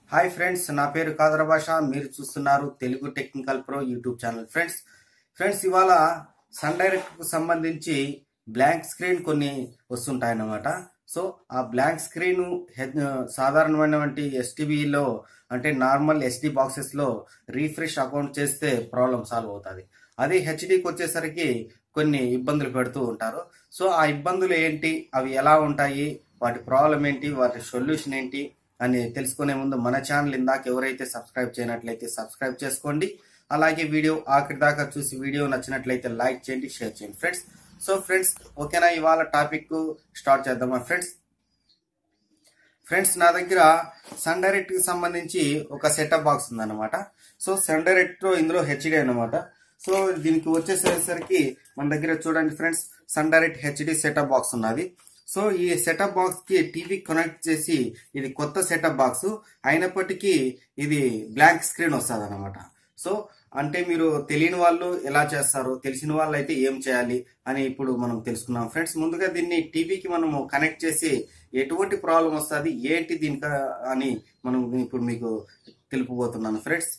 hi friends నా పేరు కాదర భాష మీరు చూస్తున్నారు Telugu technical pro YouTube channel friends friends ఇవాళ సన్ డైరెక్ట్ కు సంబంధించి బ్లాంక్ స్క్రీన్ కొన్ని వస్తుంటాయన్నమాట సో ఆ బ్లాంక్ స్క్రీన్ సాధారణమైనటువంటి ఎస్టీబీలో అంటే నార్మల్ ఎస్డి బాక్సెస్ లో రీఫ్రెష్ అకౌంట్ చేస్తే ప్రాబ్లం సాల్వ్ అవుతుంది అదే హెచ్డికి వచ్చేసరికి కొన్ని ఇబ్బందులు పెడుతూ ఉంటారు సో ఆ ఇబ్బందులు ఏంటి అవి ఎలా ఉంటాయి వాటి ప్రాబ్లం ఏంటి వాటి సొల్యూషన్ ఏంటి అని తెలుసుకునే ముందు మన ఛానల్ ఇందాక ఎవరైతే సబ్స్క్రైబ్ చేయనట్లయితే సబ్స్క్రైబ్ చేసుకోండి అలాగే వీడియో ఆఖరి దాకా చూసి వీడియో నచ్చినట్లయితే లైక్ చేయండి షేర్ చేయండి ఫ్రెండ్స్ సో ఫ్రెండ్స్ ఓకేనా ఇవాళ టాపిక్ స్టార్ట్ చేద్దామా ఫ్రెండ్స్ ఫ్రెండ్స్ నా దగ్గర సన్ డైరెక్ట్ కి సంబంధించి ఒక సెటప్ బాక్స్ ఉందన్నమాట సో సన్ డైరెక్ట్ ఇందులో హెచ్డి అన్నమాట సో దీనికి వచ్చేసరికి మన దగ్గర చూడండి friends Sun Direct HD setup box ఉన్నది సో ఈ సెటప్ బాక్స్ కి టీవీ కనెక్ట్ చేసి ఇది కొత్త సెటప్ బాక్స్ అయినప్పటికీ ఇది బ్లాంక్ స్క్రీన్ వస్తుంది అనమాట సో అంటే మీరు తెలియని వాళ్ళు ఎలా చేస్తారు తెలిసిన వాళ్ళు అయితే ఏం చేయాలి అని ఇప్పుడు మనం తెలుసుకున్నాం ఫ్రెండ్స్ ముందుగా దీన్ని టీవీకి మనము కనెక్ట్ చేసి ఎటువంటి ప్రాబ్లం వస్తుంది ఏంటి దీనికి అని మనం ఇప్పుడు మీకు తెలుపబోతున్నాను ఫ్రెండ్స్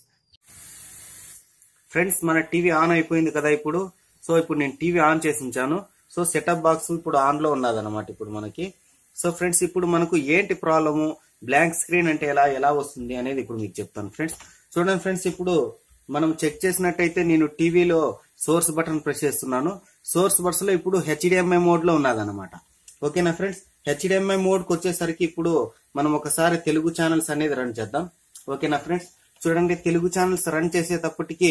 ఫ్రెండ్స్ మన టీవీ ఆన్ అయిపోయింది కదా ఇప్పుడు సో ఇప్పుడు నేను టీవీ ఆన్ చేసి ఉంచాను సో సెటప్ బాక్స్ ఇప్పుడు ఆన్ లో ఉన్నది అనమాట ఇప్పుడు మనకి సో ఫ్రెండ్స్ ఇప్పుడు మనకు ఏంటి ప్రాబ్లము బ్లాంక్ స్క్రీన్ అంటే ఎలా ఎలా వస్తుంది అనేది ఇప్పుడు మీకు చెప్తాను ఫ్రెండ్స్ చూడండి ఫ్రెండ్స్ ఇప్పుడు మనం చెక్ చేసినట్టయితే నేను టీవీలో సోర్స్ బటన్ ప్రెస్ చేస్తున్నాను సోర్స్ బటన్స్ లో ఇప్పుడు హెచ్డిఎంఐ మోడ్ లో ఉన్నదన్నమాట ఓకేనా ఫ్రెండ్స్ హెచ్డిఎంఐ మోడ్ కి వచ్చేసరికి ఇప్పుడు మనం ఒకసారి తెలుగు ఛానల్స్ అనేది రన్ చేద్దాం ఓకేనా ఫ్రెండ్స్ చూడండి తెలుగు ఛానల్స్ రన్ చేసేటప్పటికి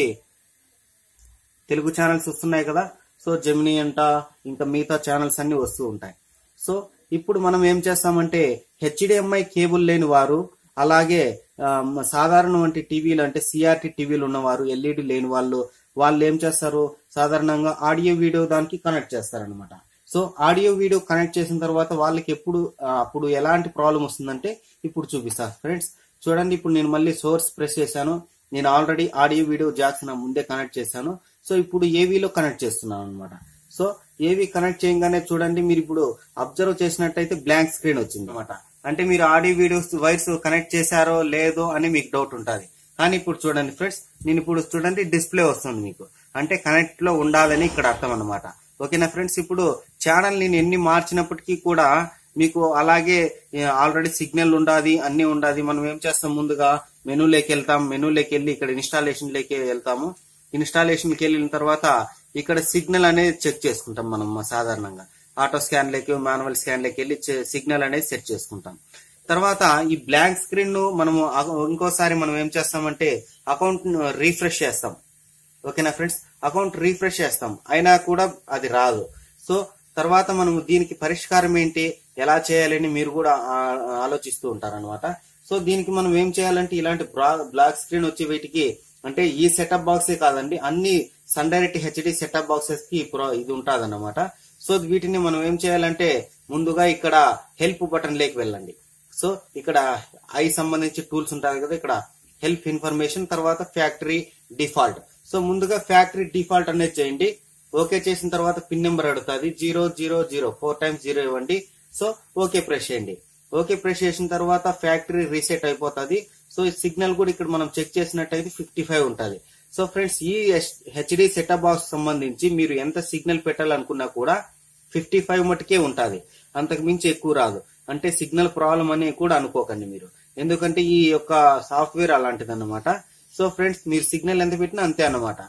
తెలుగు ఛానల్స్ వస్తున్నాయి కదా సో జెమినీ అంట ఇంకా మిగతా ఛానల్స్ అన్ని వస్తూ ఉంటాయి సో ఇప్పుడు మనం ఏం చేస్తామంటే హెచ్డిఎంఐ కేబుల్ లేని వారు అలాగే ఆ, సాధారణ వంటి టీవీలు అంటే సిఆర్టీ టీవీలు ఉన్నవారు ఎల్ఈడి లేని వాళ్ళు వాళ్ళు ఏం చేస్తారు సాధారణంగా ఆడియో వీడియో దానికి కనెక్ట్ చేస్తారనమాట సో ఆడియో వీడియో కనెక్ట్ చేసిన తర్వాత వాళ్ళకి ఎప్పుడు ఆ, అప్పుడు ఎలాంటి ప్రాబ్లం వస్తుందంటే ఇప్పుడు చూపిస్తా ఫ్రెండ్స్ చూడండి ఇప్పుడు నేను మళ్ళీ సోర్స్ ప్రెస్ చేశాను నేను ఆల్రెడీ ఆడియో వీడియో జాక్స్ నా ముందే కనెక్ట్ చేశాను సో ఇప్పుడు ఏవీలో కనెక్ట్ చేస్తున్నాను అనమాట సో ఏవి కనెక్ట్ చేయగానే చూడండి మీరు ఇప్పుడు అబ్జర్వ్ చేసినట్టయితే బ్లాంక్ స్క్రీన్ వచ్చింది అనమాట అంటే మీరు ఆడియో వీడియోస్ వైర్స్ కనెక్ట్ చేశారో లేదో అని మీకు డౌట్ ఉంటుంది కానీ ఇప్పుడు చూడండి ఫ్రెండ్స్ నేను ఇప్పుడు చూడండి డిస్ప్లే వస్తుంది మీకు అంటే కనెక్ట్ లో ఉండాలని ఇక్కడ అర్థం అనమాట ఓకేనా ఫ్రెండ్స్ ఇప్పుడు ఛానల్ నేను ఎన్ని మార్చినప్పటికీ కూడా మీకు అలాగే ఆల్రెడీ సిగ్నల్ ఉండాది అన్ని ఉండాది మనం ఏం చేస్తాం ముందుగా మెనూలోకి వెళ్తాం మెనూలోకి వెళ్ళి ఇక్కడ ఇన్స్టాలేషన్ లోకి వెళ్తాము ఇన్స్టాలేషన్ కి వెళ్ళిన తర్వాత ఇక్కడ సిగ్నల్ అనేది చెక్ చేసుకుంటాం మనం సాధారణంగా ఆటో స్కాన్ లకి మాన్యువల్ స్కాన్ లకి వెళ్ళి సిగ్నల్ అనేది సెట్ చేసుకుంటాం తర్వాత ఈ బ్లాంక్ స్క్రీన్ ను మనము అక- ఇంకోసారి మనం ఏం చేస్తామంటే అకౌంట్ రీఫ్రెష్ చేస్తాం ఓకేనా ఫ్రెండ్స్ అకౌంట్ రీఫ్రెష్ చేస్తాం అయినా కూడా అది రాదు సో తర్వాత మనం దీనికి పరిష్కారం ఏంటి ఎలా చేయాలని మీరు కూడా ఆ- ఆలోచిస్తూ ఉంటారన్నమాట సో దీనికి మనం ఏం చేయాలంటే ఇలాంటి బ్లాక్ స్క్రీన్ వచ్చే వీటికి అంటే ఈ సెటప్ బాక్సే కాదండి అన్ని Sun Direct HD setup boxes కి pro- ఇది ఉంటుంది సో వీటిని మనం ఏం చేయాలంటే ముందుగా ఇక్కడ హెల్ప్ బటన్ లేకి వెళ్ళండి సో ఇక్కడ ఐ సంబంధించి టూల్స్ ఉంటాయి కదా ఇక్కడ హెల్ప్ ఇన్ఫర్మేషన్ తర్వాత ఫ్యాక్టరీ డిఫాల్ట్ సో ముందుగా ఫ్యాక్టరీ డిఫాల్ట్ అనేది చేయండి ఓకే చేసిన తర్వాత పిన్ నెంబర్ అడుగుతుంది zero zero zero four times zero ఇవ్వండి సో ఓకే ప్రెస్ చేయండి ఓకే ప్రెస్ చేసిన తర్వాత ఫ్యాక్టరీ రీసెట్ అయిపోతుంది సో ఈ సిగ్నల్ కూడా ఇక్కడ మనం చెక్ చేసినట్టయితే ఫిఫ్టీ ఫైవ్ ఉంటుంది సో ఫ్రెండ్స్ ఈ హెచ్డి సెటప్ బాక్స్ సంబంధించి మీరు ఎంత సిగ్నల్ పెట్టాలనుకున్నా కూడా ఫిఫ్టీ ఫైవ్ మటుకే ఉంటుంది అంతకు మించి ఎక్కువ రాదు అంటే సిగ్నల్ ప్రాబ్లం అని కూడా అనుకోకండి మీరు ఎందుకంటే ఈ యొక్క సాఫ్ట్వేర్ అలాంటిది అన్నమాట సో ఫ్రెండ్స్ మీరు సిగ్నల్ ఎంత పెట్టినా అంతే అన్నమాట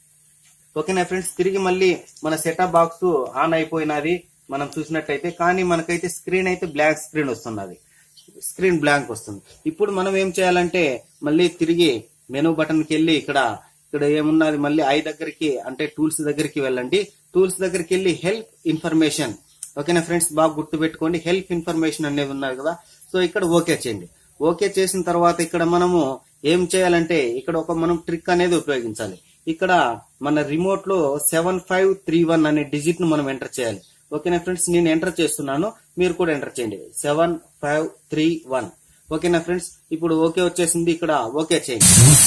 ఓకేనా ఫ్రెండ్స్ తిరిగి మళ్ళీ మన సెటప్ బాక్స్ ఆన్ అయిపోయినది మనం చూసినట్టయితే కానీ మనకైతే స్క్రీన్ అయితే బ్లాంక్ స్క్రీన్ వస్తున్నది స్క్రీన్ బ్లాంక్ వస్తుంది ఇప్పుడు మనం ఏం చేయాలంటే మళ్ళీ తిరిగి మెనూ బటన్ కి వెళ్ళి ఇక్కడ ఇక్కడ ఏమున్నది మళ్ళీ ఐ దగ్గరికి అంటే టూల్స్ దగ్గరికి వెళ్ళండి టూల్స్ దగ్గరికి వెళ్ళి హెల్ప్ ఇన్ఫర్మేషన్ ఓకేనా ఫ్రెండ్స్ బాగా గుర్తు పెట్టుకోండి హెల్ప్ ఇన్ఫర్మేషన్ అనేది ఉన్నది కదా సో ఇక్కడ ఓకే చేయండి ఓకే చేసిన తర్వాత ఇక్కడ మనము ఏం చేయాలంటే ఇక్కడ ఒక మనం ట్రిక్ అనేది ఉపయోగించాలి ఇక్కడ మన రిమోట్ లో సెవెన్ ఫైవ్ త్రీ వన్ అనే డిజిట్ ను మనం ఎంటర్ చేయాలి ఓకేనా ఫ్రెండ్స్ నేను ఎంటర్ చేస్తున్నాను మీరు కూడా ఎంటర్ చేయండి సెవెన్ ఫైవ్ త్రీ వన్ ఓకేనా ఫ్రెండ్స్ ఇప్పుడు ఓకే వచ్చేసింది ఇక్కడ ఓకే చేయండి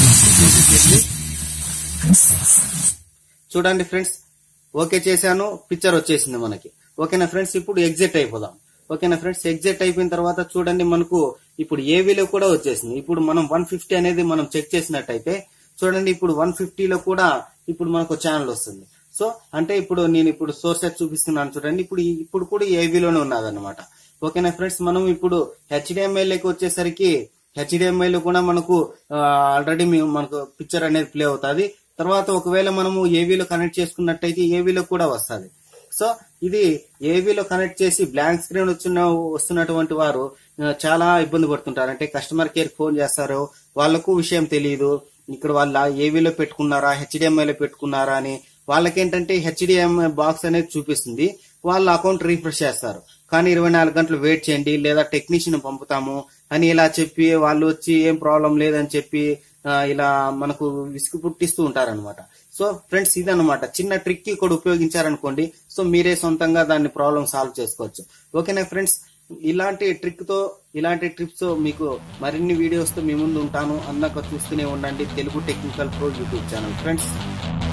చూడండి ఫ్రెండ్స్ ఓకే చేశాను పిక్చర్ వచ్చేసింది మనకి ఓకేనా ఫ్రెండ్స్ ఇప్పుడు ఎగ్జిట్ అయిపోదాం ఓకేనా ఫ్రెండ్స్ ఎగ్జిట్ అయిపోయిన తర్వాత చూడండి మనకు ఇప్పుడు ఏవీలో కూడా వచ్చేసింది ఇప్పుడు మనం వన్ ఫిఫ్టీ అనేది మనం చెక్ చేసినట్టయితే చూడండి ఇప్పుడు వన్ ఫిఫ్టీలో కూడా ఇప్పుడు మనకు ఛానల్ వస్తుంది సో అంటే ఇప్పుడు నేను ఇప్పుడు సోర్సెస్ చూపిస్తున్నాను చూడండి ఇప్పుడు ఈ- ఇప్పుడు కూడా ఏవీలోనే ఉన్నదన్నమాట ఓకేనా ఫ్రెండ్స్ మనం ఇప్పుడు హెచ్డిఎంఐలోకి వచ్చేసరికి హెచ్డిఎంఐ లో కూడా మనకు ఆల్రెడీ మనకు పిక్చర్ అనేది ప్లే అవుతుంది తర్వాత ఒకవేళ మనము ఏవీలో కనెక్ట్ చేసుకున్నట్టయితే ఏవీలో కూడా వస్తుంది సో ఇది ఏవీలో కనెక్ట్ చేసి బ్లాంక్ స్క్రీన్ వచ్చిన వస్తున్నటువంటి వారు ఆ, చాలా ఇబ్బంది పడుతుంటారు అంటే కస్టమర్ కేర్ ఫోన్ చేస్తారు వాళ్ళకు విషయం తెలియదు ఇక్కడ వాళ్ళ ఏవీలో పెట్టుకున్నారా హెచ్డిఎంఐ లో పెట్టుకున్నారా అని వాళ్ళకేంటంటే హెచ్డిఎంఐ బాక్స్ అనేది చూపిస్తుంది వాళ్ళ అకౌంట్ రీఫ్రెష్ చేస్తారు కానీ ఇరవై నాలుగు గంటలు వెయిట్ చేయండి లేదా టెక్నీషియన్ పంపుతాము అని ఇలా చెప్పి వాళ్ళు వచ్చి ఏం ప్రాబ్లం లేదని చెప్పి ఆ, ఇలా మనకు విసుగు పుట్టిస్తూ ఉంటారనమాట సో ఫ్రెండ్స్ ఇదన్నమాట చిన్న ట్రిక్ కూడా ఉపయోగించారనుకోండి సో మీరే సొంతంగా దాన్ని ప్రాబ్లం సాల్వ్ చేసుకోవచ్చు ఓకేనా ఫ్రెండ్స్ ఇలాంటి ట్రిక్ తో ఇలాంటి ట్రిప్స్ తో మీకు మరిన్ని వీడియోస్ తో మీ ముందు ఉంటాను అన్నాక చూస్తూనే ఉండండి Telugu technical pro YouTube channel friends